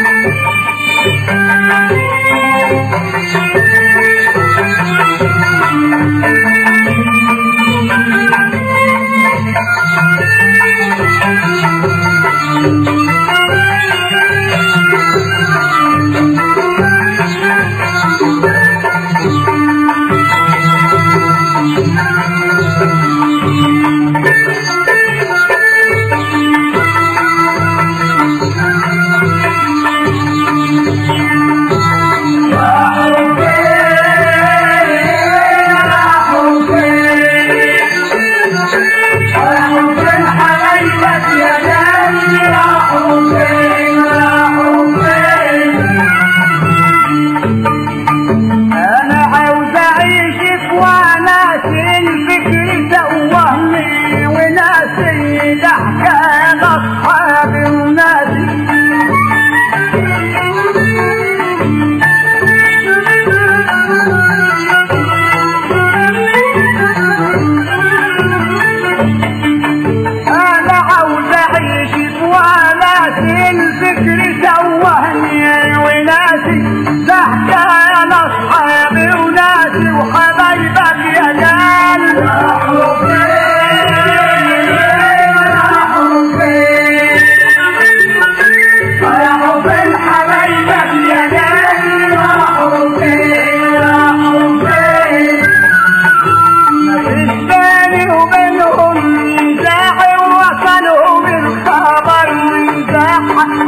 انا عاوز اعيشك وناس الفكر توهني وناسي ضحكة اصحابي وناسي انا عاوز اعيشك وناس الفكر توهني وناسي ضحكة اصحابي وناسي وحبايبك يا جال بيني وبينهم مزاح وصلوا بالخبر مزاح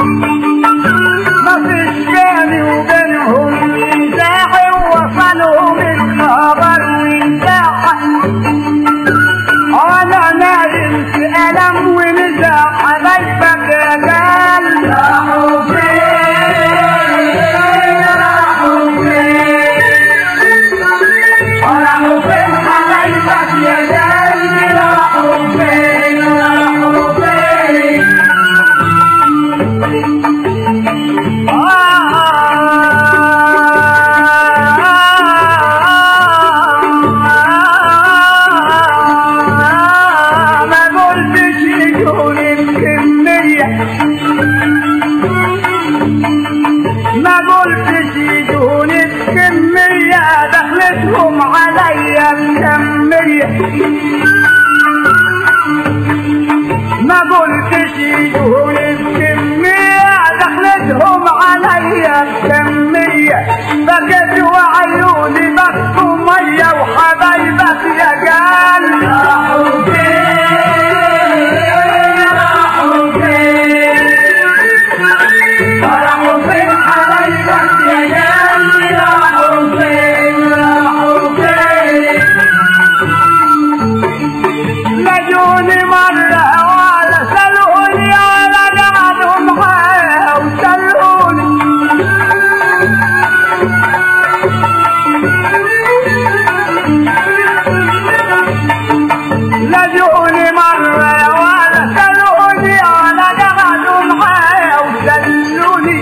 ما فيش بيني وبينهم مزاح وصلوا بالخبر مزاح انا نايم في الم ومزاح حبايبك يا جال راحوا فين راحوا فين راحوا فين حبايبك يا قلبي راحوا فين راحوا فين ما قلتش يجون الكمية ما قلتش يجون الكمية دخلتهم عليا مكمية ما قلتش يجون الكمية دخلتهم عليا مكمية بكت وعيوني بكوا مية وحبايبك يا قال راحوا فين راحوا فين راحوا فين حبايبك يا قلبي راحوا فين راحوا فين لجوني مرة ولا سألوني ولا قعدوا معايا وسألوني لجوني مرة ولا سألوني ولا قعدوا معايا وسألوني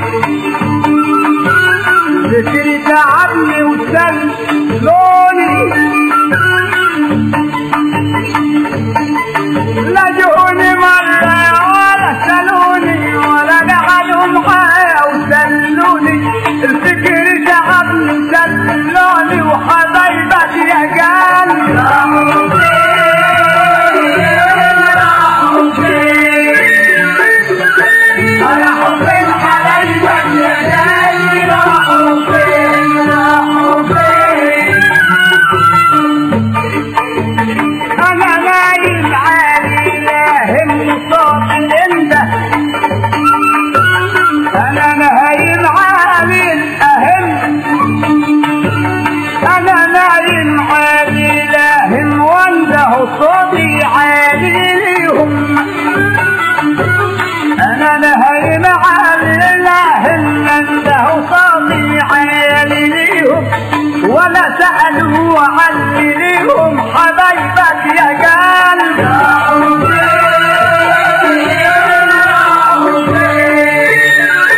ذكري تعبني وسألوني لجوني مرة ولا سألوني ولا قعدوا معايا وسألوني الفكر تعبني سألوني وحبايبك يا قلبي راحوا فين راحوا فين راحوا فين حبايبك يا قلبي راحوا فين راحوا فين انا نايم عالي لاهم صوت الانده انا نايم عالي اهم انا نايم عالي لاهم وانده صوتي عالي ليهم انا نايم عالي لاهم وانده صوتي عالي ليهم ولا سألوا عني ليهم حبايبك يا قلب راحوا فين راحوا فين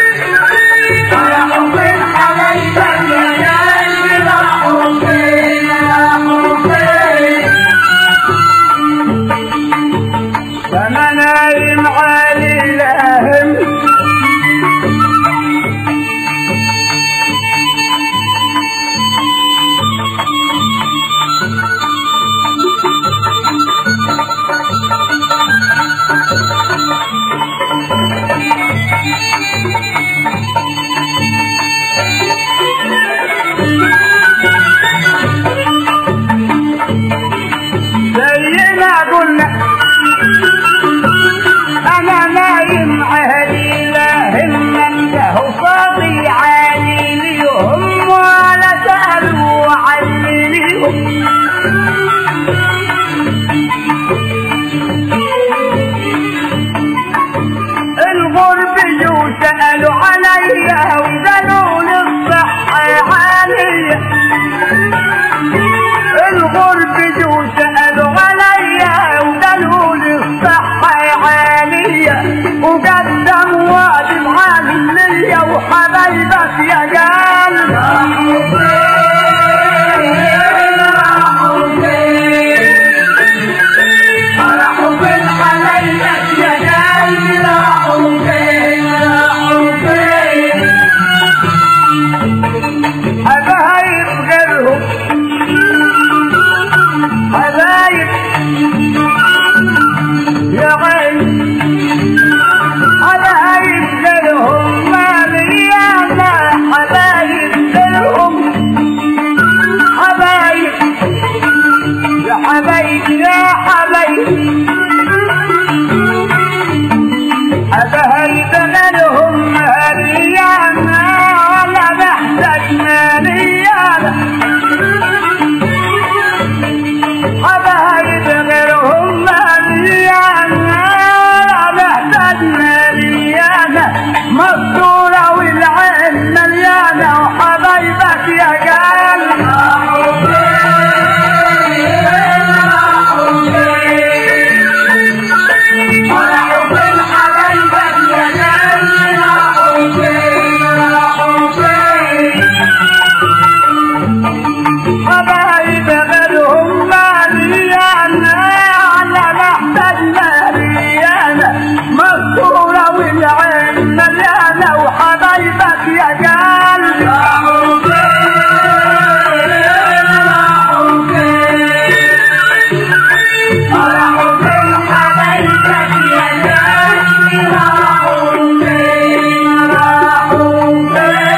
راحوا فين حبايبك يا قلبي راحوا فين راحوا فين فانا نايم عالي لاهم عليا وقالوا لي الصحة عالية الغرب جو سألوا عليا وقالوا لي الصحة عالية وقدم واجب عالي ليا وحبايبك يا قلب راحوا فين عليك يا قلبي راحوا فين راحوا فين حبايب غيرهم حبايب يا عين حبايب غيرهم ما مليانة حبايب غيرهم حبايب يا حبايب يا حبايب حبايب غيرهم مليانة ولا محتاج مليانة حبايب غيرهم مليانة ولا محتاج مليانة مستورة والعين مليانة وحبايبك يا قلب راحوا فين حبايبك يا قلبي راحوا فين راحوا فين حبايب غيرهم مليانة على محتاج مليانة مستورة والعين مليانة وحبايبك يا قلبي راحوا فين راحوا فين راحوا فين حبايبك يا قلبي راحوا فين راحوا فين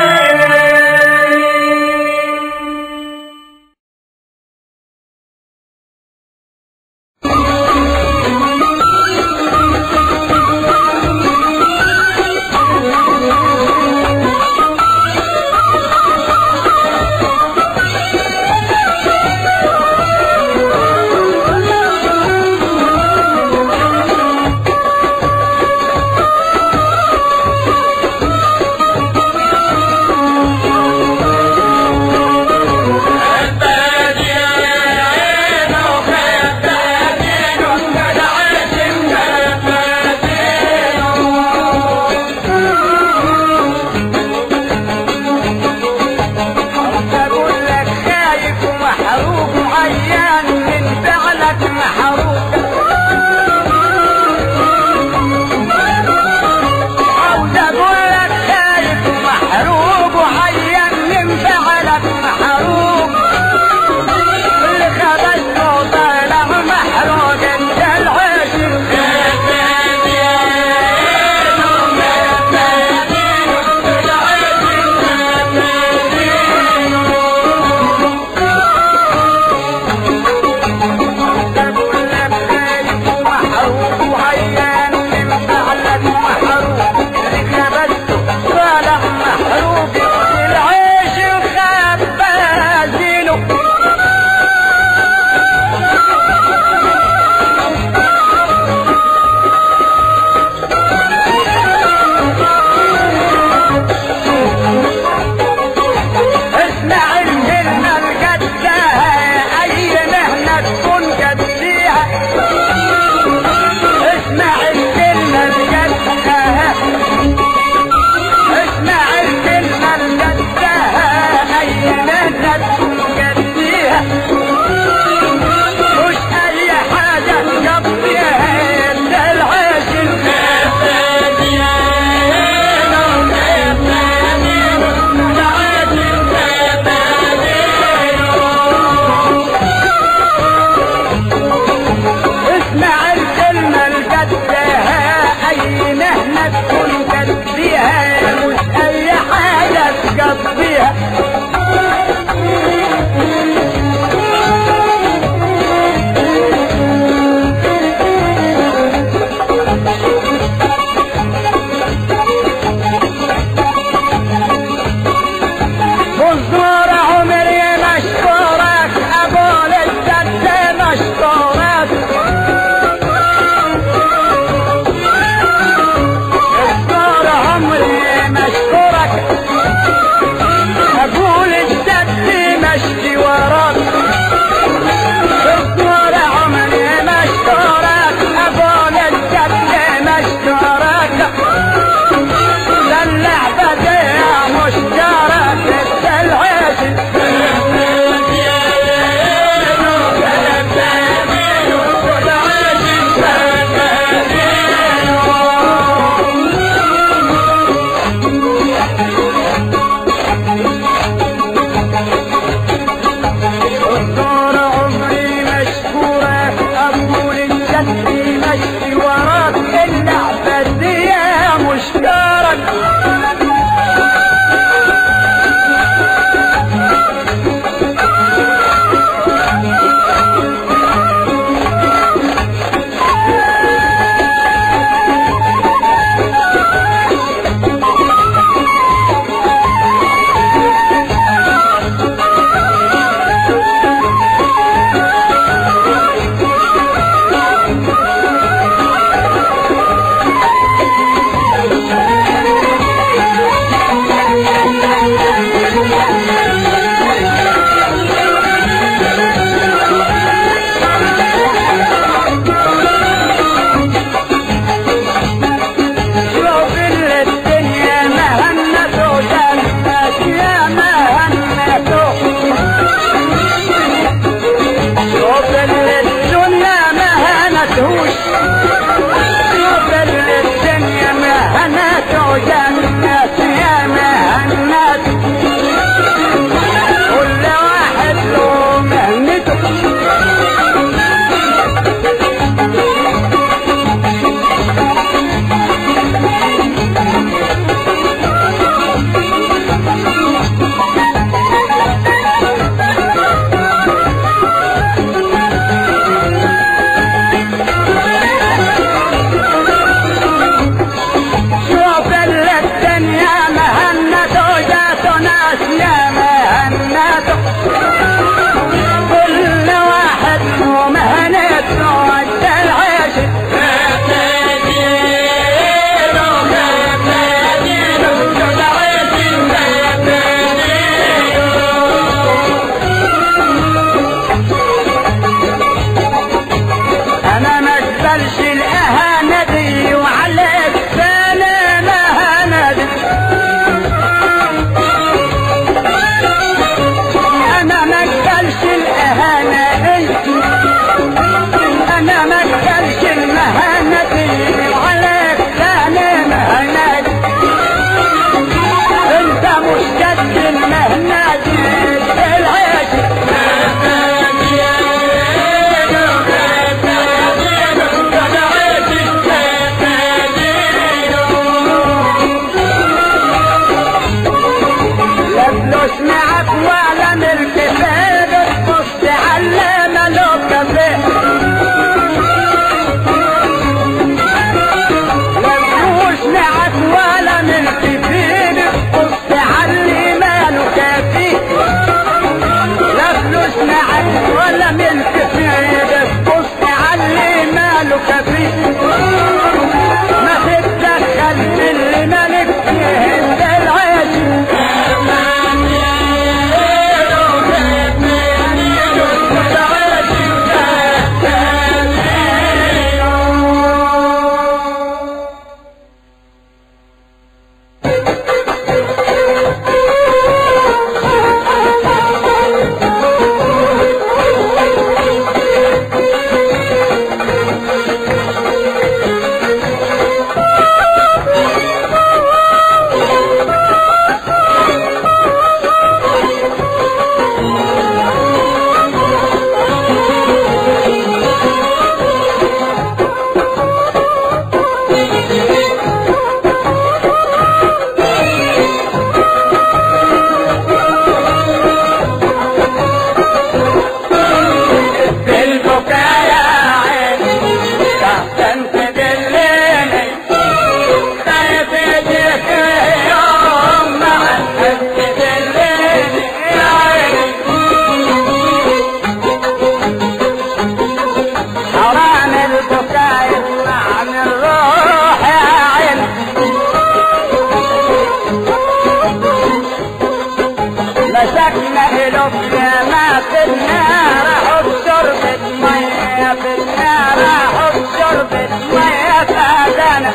عينه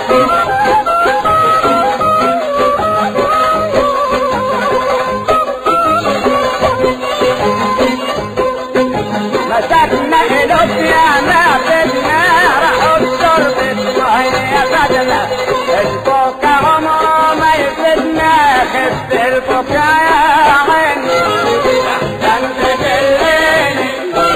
مسكنا إلوك يا نافذنا راحوا الشرب الصهية بدنا الفوق عمره ما يفيدنا خف الفوق يا عيني أحسن تدليني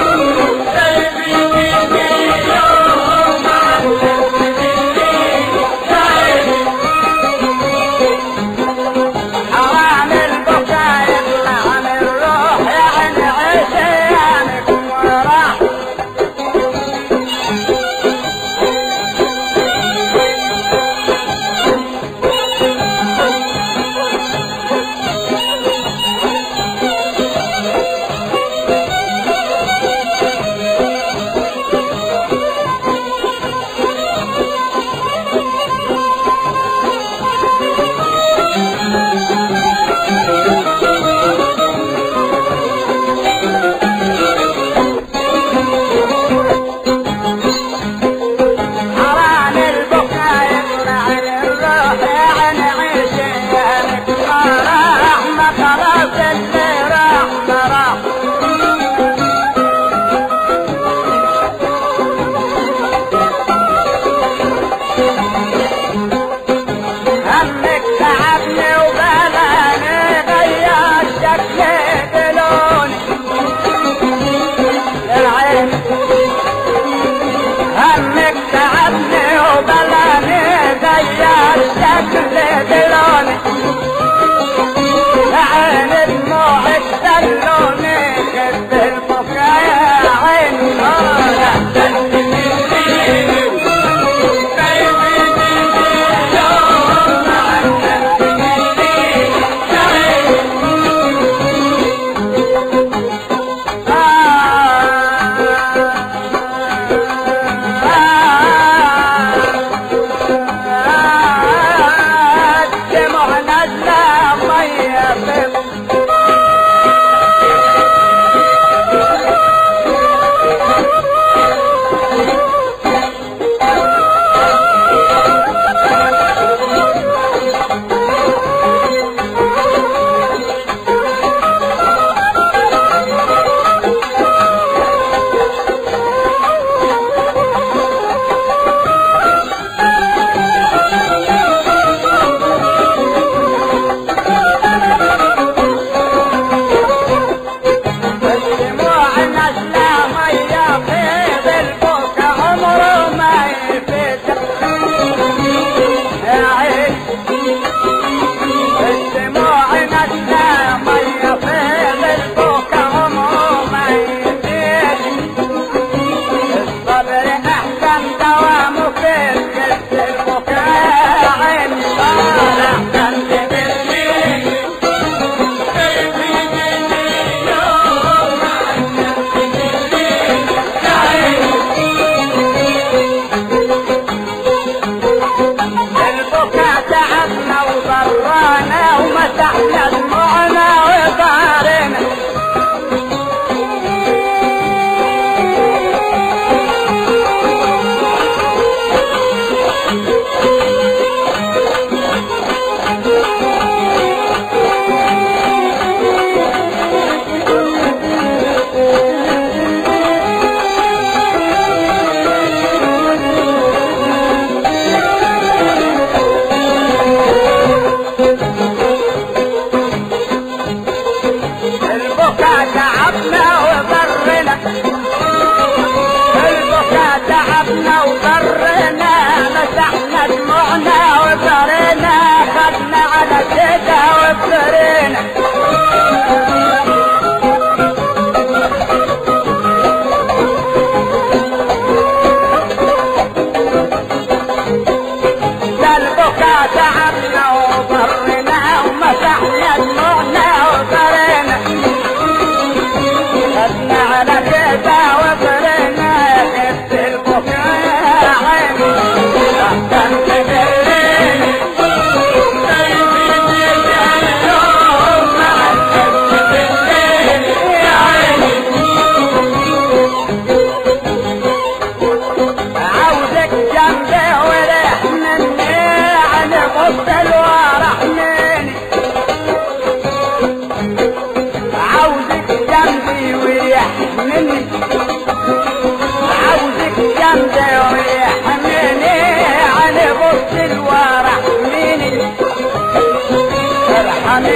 حرام البكاء يطلع عن الروح يا عيني عشيانكم وراح حرام البكاء يطلع عن الروح يا عيني عشيانكم وراح ما خلاص اللي راح ما راح همك تعبني وبلاني غير شكلي بلوني يا عين همك تعبني وبلاني غير شكلي بلوني يا عين دموعك دلوني خف البكا يا عين آه يا دموعنا لا مية في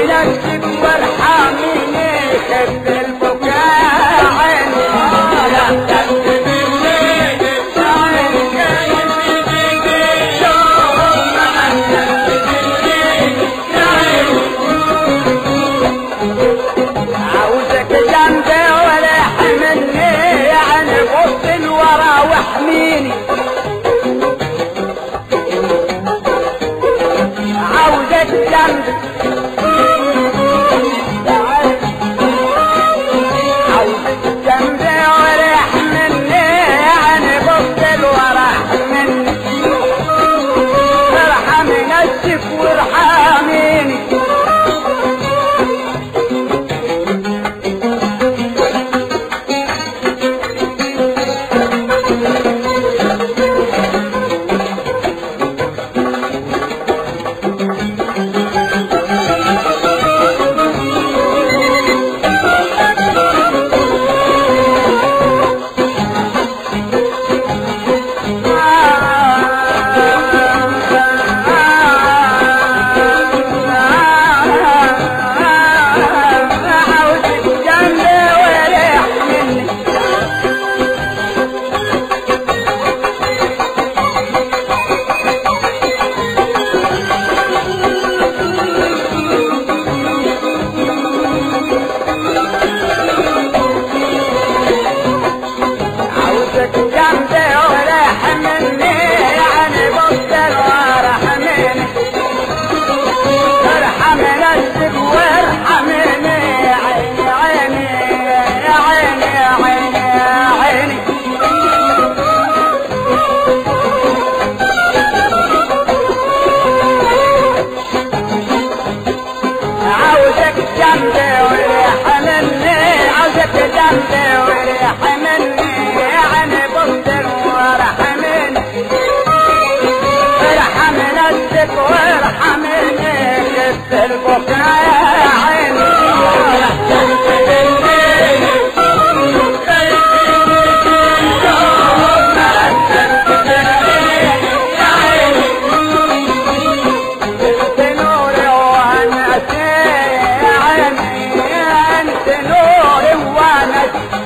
نفسك وارحميني خف البكاء عيني عاوزك جنبي ولا حملني يعني بص لورا واحميني عاوزك جنبي عاوزك جنبي ولا حملني يعني بص لورا حملني ارحمي نفسك وارحميني عاوزك جنبي وريح مني عاوزك جنبي وريح مني يعني بفضل وارحمني ارحم نفسك وارحمني عيني عيني يا عيني يا عيني يا عيني عاوزك جنبي وريحمني عاوزك جنبي وريحمني يعني بصر وارحمني ارحم نفسك وارحمني خف البكاء يا عيني انت نوري وانا عيني انت نوري وانا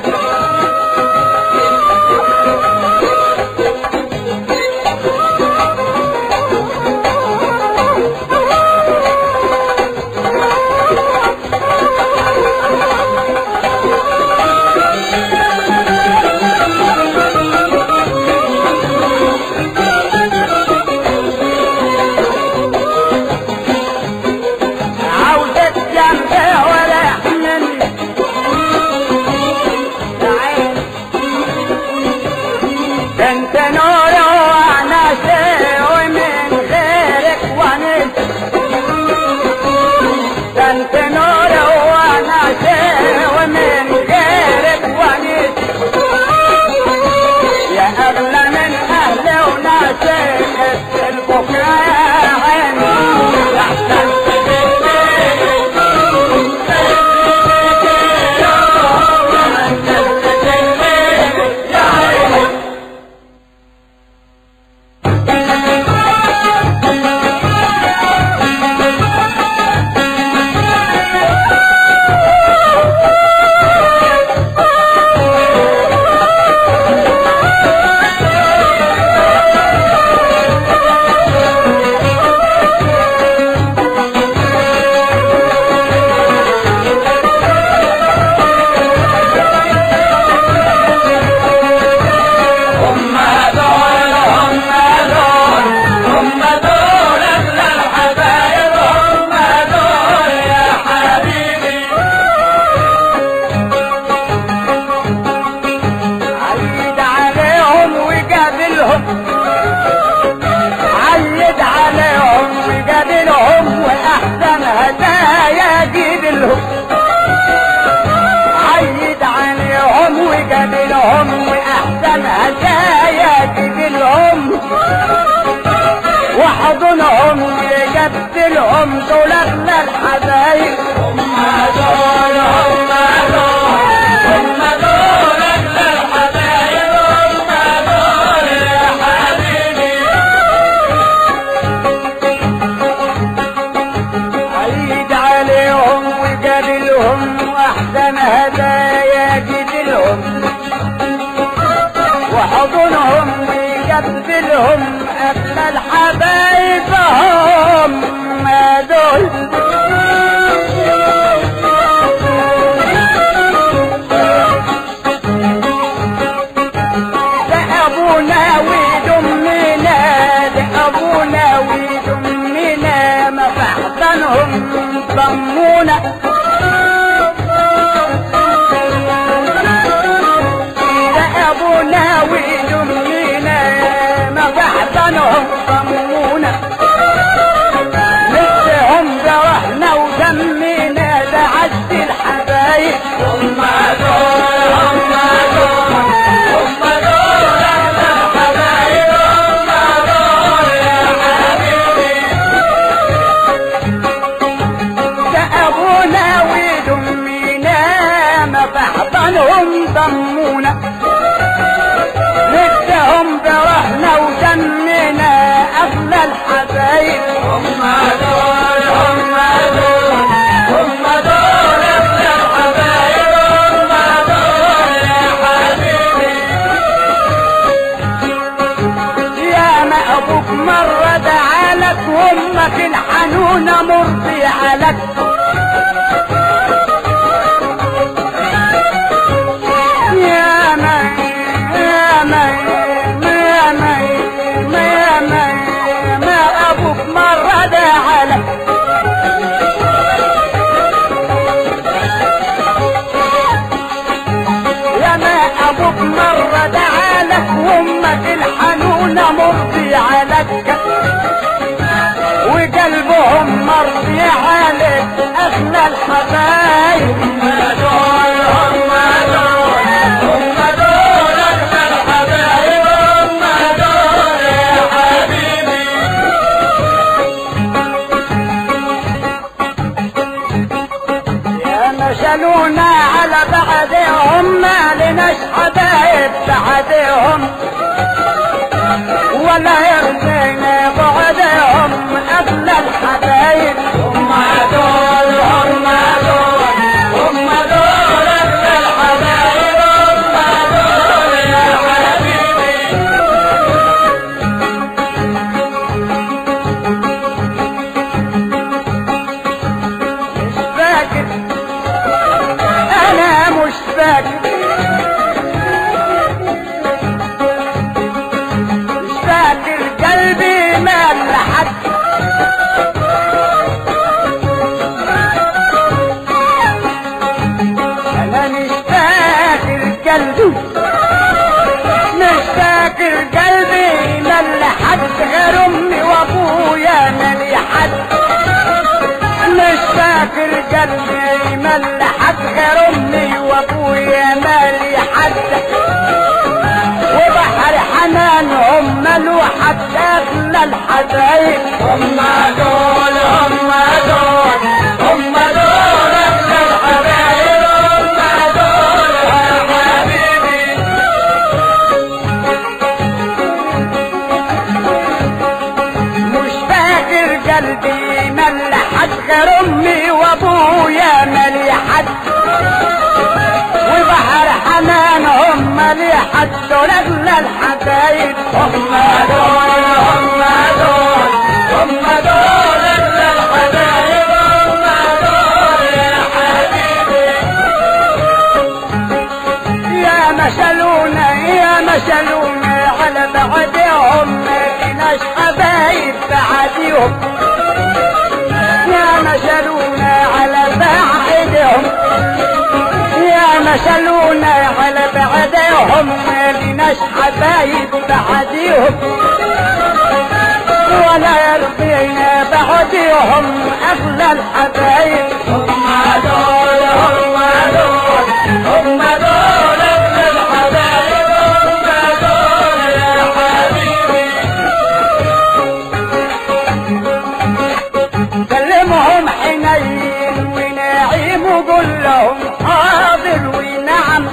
عاوزك جنبي ولا يحملني عيني انت نوري وانا شيء ومن غيرك وانت انت نوري وانا شيء ومن غيرك وانت يا اغلى من اهلي وناسي خف البكاء يا عيني احسن هم دول هم دول هم دول اغلى الحبايب هم دول يا حبيبي عيد عليهم وقابلهم عيد عليهم وقابلهم واحسن هدايا جيب لهم عيد عليهم وقابلهم واحسن هدايا تجي لهم واحضنهم وجبت لهم دول اغلى الحبايب هم دول هم دول هم دول اغلى الحبايب هم دول يا حبيبي عيد عليهم ضمونا ده ابونا وجمينا ما بحضنهم ضمونا مثلهم جرحنا ودمنا ده عز الحبايب هم دول هم دول هم دول احنا الحبايب هم دول يا حبيبي ده ابونا ودمنا ما بحضنهم ضمونا مثلهم جرحنا ودمنا اغلى الحبايب هم دول هم دول هم دول احنا الحبايب هم دول يا حبيبي يا ما ابوك مرة دعالك وامك الحنونة مرضي عليك يا ما يا ما يا ما يا ما ما ابوك مرة دعالك يا ما ابوك مرة دعالك وامك الحنونة مرضي عليك وقلبهم مرضي عليك اغلى الحبايب هم دول هم دول هم دول احنا الحبايب هم دول يا حبيبي يا ما شالونا على بعدهم ما لناش حبايب بعدهم ولا يرضينا بعدهم اغلى الحبايب هم دول هم دول هم دول احنا الحبايب هم دول يا حبيبي مش فاكر انا مش فاكر مش فاكر قلبي ما لحد انا مش فاكر قلبي مش فاكر قلبي ما لحد غير امي وابويا ما لي حد مش فاكر قلبي مل حد غير امي وابويا مالي حد وبحر حنانهم ملو حد اغلى الحبايب هم دول هم دول هم دول احنا الحبايب هم دول يا حبيبي مش فاكر قلبي مل حد غير امي وابويا مالي حد وبحر حنانهم مالي حد اغلى الحبايب هم دول هم دول هم دول احنا الحبايب هم دول يا حبيبي يا مشلونا يا مشلونا على بعدهم ما لناش حبايب بعديهم يا مشلونا على بعدهم يا مشلونا على بعدهم ما لناش حبايب بعديهم ولا يرضينا بعديهم اغلى الحبايب هم دول هم دول هم دول احنا الحبايب هم دول يا حبيبي كلمهم حنين ونعيم وقول لهم حاضر ونعم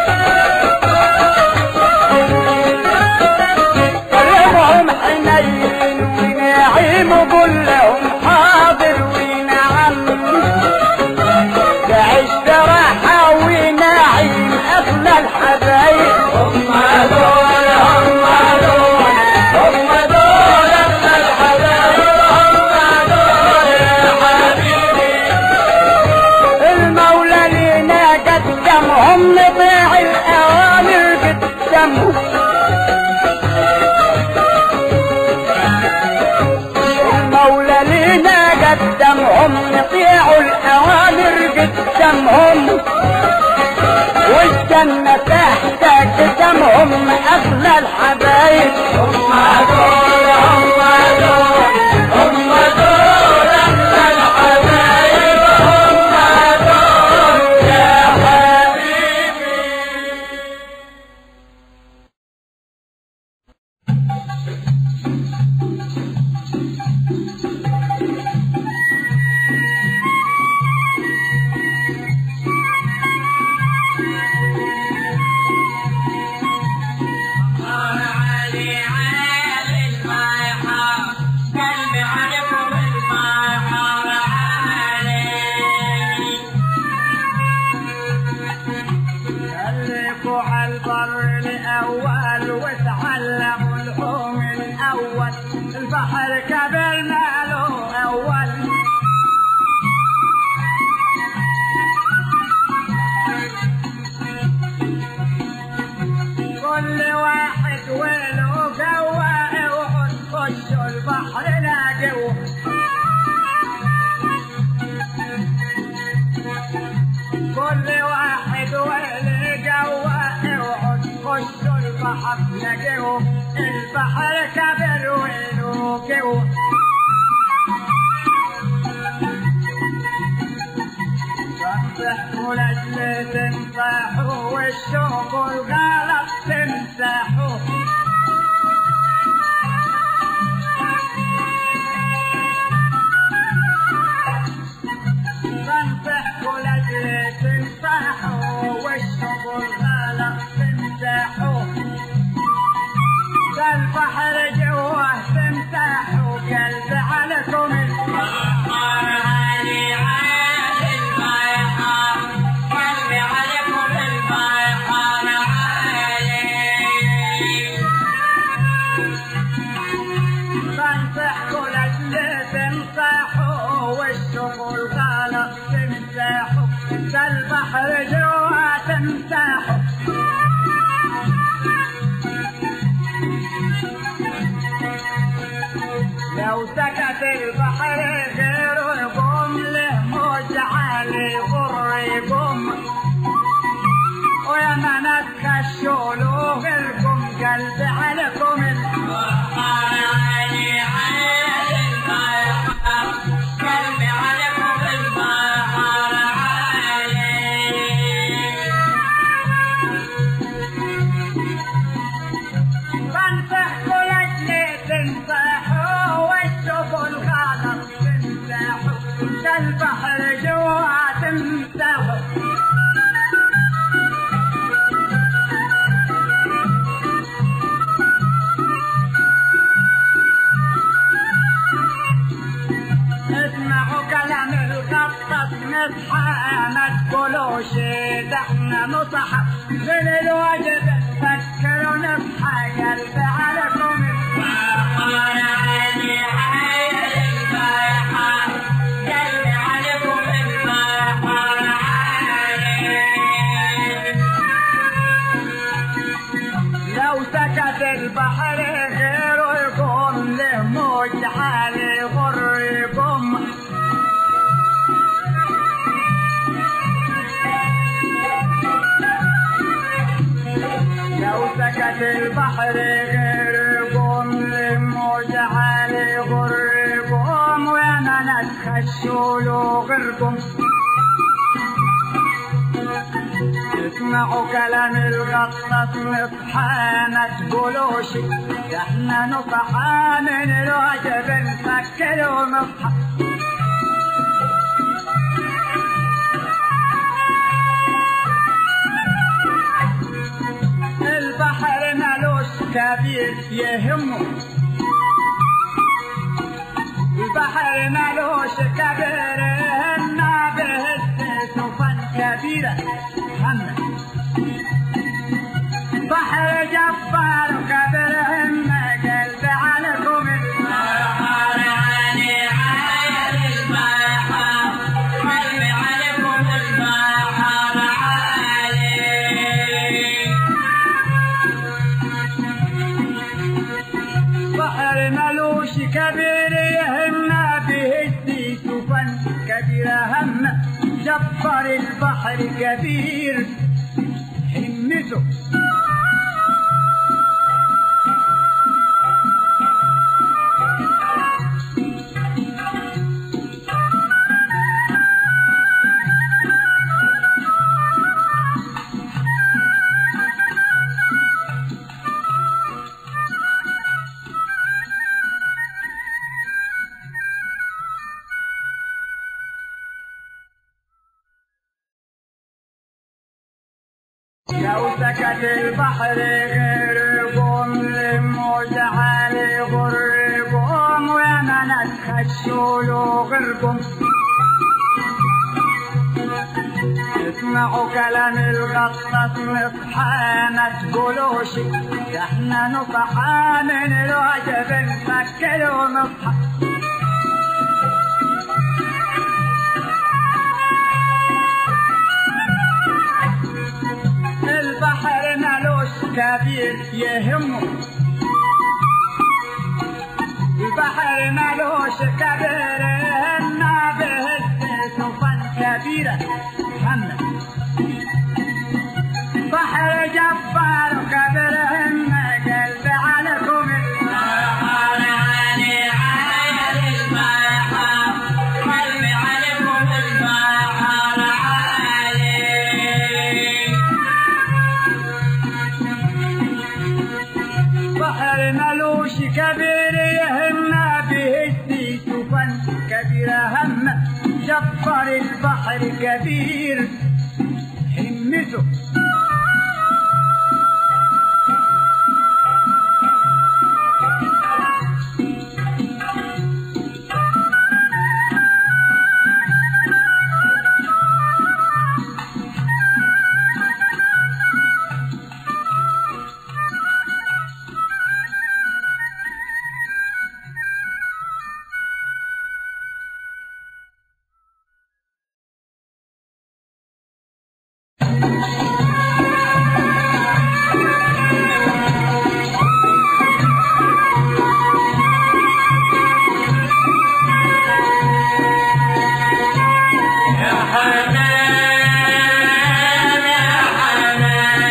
كلمهم حنين ونعيم وقول لهم حاضر ونعم تعيش براحة ونعيم أغلى الحبايب هم دول هم دول هم دول احنا الحبايب هم دول يا حبيبي المولى نصحف لقوا البحر كبر ولوقوا صحوا لجل تنصحوا والشوق والغلط تمسحوا تنصحوا لجل تنصحوا والشوق والغلط تمسحوا البحر جوه تمسحوا قلبي عليكم علي عالي البيحار قلبي عليكم البيحار عالي تنصحوا لجل تنصحوا والشغل غلط تمسحوا البحر جوا تمسحوا لو سكت البحر غير يقوم له موج عالي غر يقوم ويا ما نتخشوا له غيركم قلبي عليكم علي عالي البيحار قلبي عليكم البيحار عالي تنصحوا لجل تنصحوا والشغل غلط تمسحوا البحر جوا تمسحوا اسمعوا كلام الخطط نصحى ما تقولوش ده احنا نصحى من الواجب نفكر ونصحى قلبي عليكم علي عالي البيحار قلبي عليكم البيحار عالي لو سكت البحر غيره يقوم له موج عالي غر يقوم لو سكت البحر غير يقوم له موج عالي غر يقوم وانا نتخشوا له غيركم اسمعوا كلام الغطاس نصحى ما تقولوش ده احنا نصحى من الواجب نفكر ونصحى البحر مالوش كبير يهمه البحر مالوش كبير يهمنا به سفن كبيرة همنا بحر جبار كبير همنا قلبي عليكم البيحار علي عالي البيحار قلبي عليكم البيحار عالي بحر مالوش كبير يهمنا به سفن كبيرة همنا جبار البحر كبير همته لو سكت البحر غير يقوم للموج عالي غر يقوم وانا نتخشوا له غيركم اسمعوا كلام الغطاس نصحى ما تقولوش ده احنا نصحى من الواجب نفكر ونصحى البحر مالوش كبير يهمه البحر مالوش كبير يهمنا به سفن كبيرة همنا بحر جبار كبير همنا كبير همته يا حنان يا حنان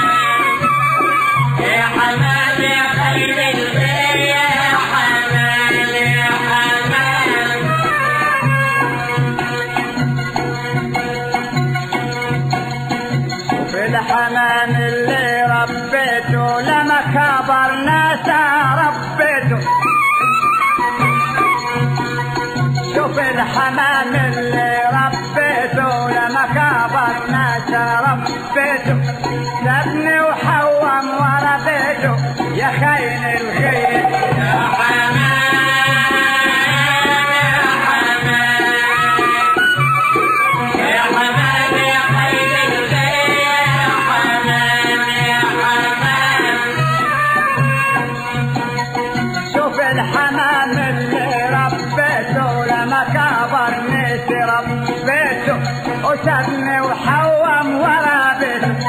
يا حنان يا خير الخير يا حنان يا حنان وفي الحنان اللي ربيته لما كبر ناس ربيته شوف الحنان اللي ربيته لما كبر ناس ربيته سابني وحوم ورا بيته يا خاين الخير يا حنان يا حنان يا حنان يا خير الخير يا حنان يا حنان شوف الحمام اللي ربيته لما كبر نسي ربيته وسابني وحوم ورا بيته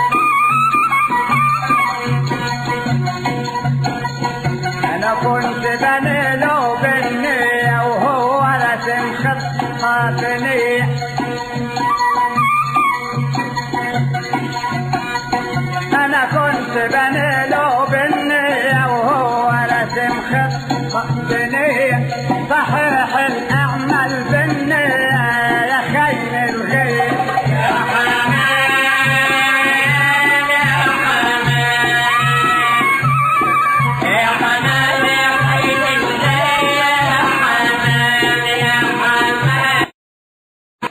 انا كنت بني له بالنية وهو رسم خطة نية انا كنت بني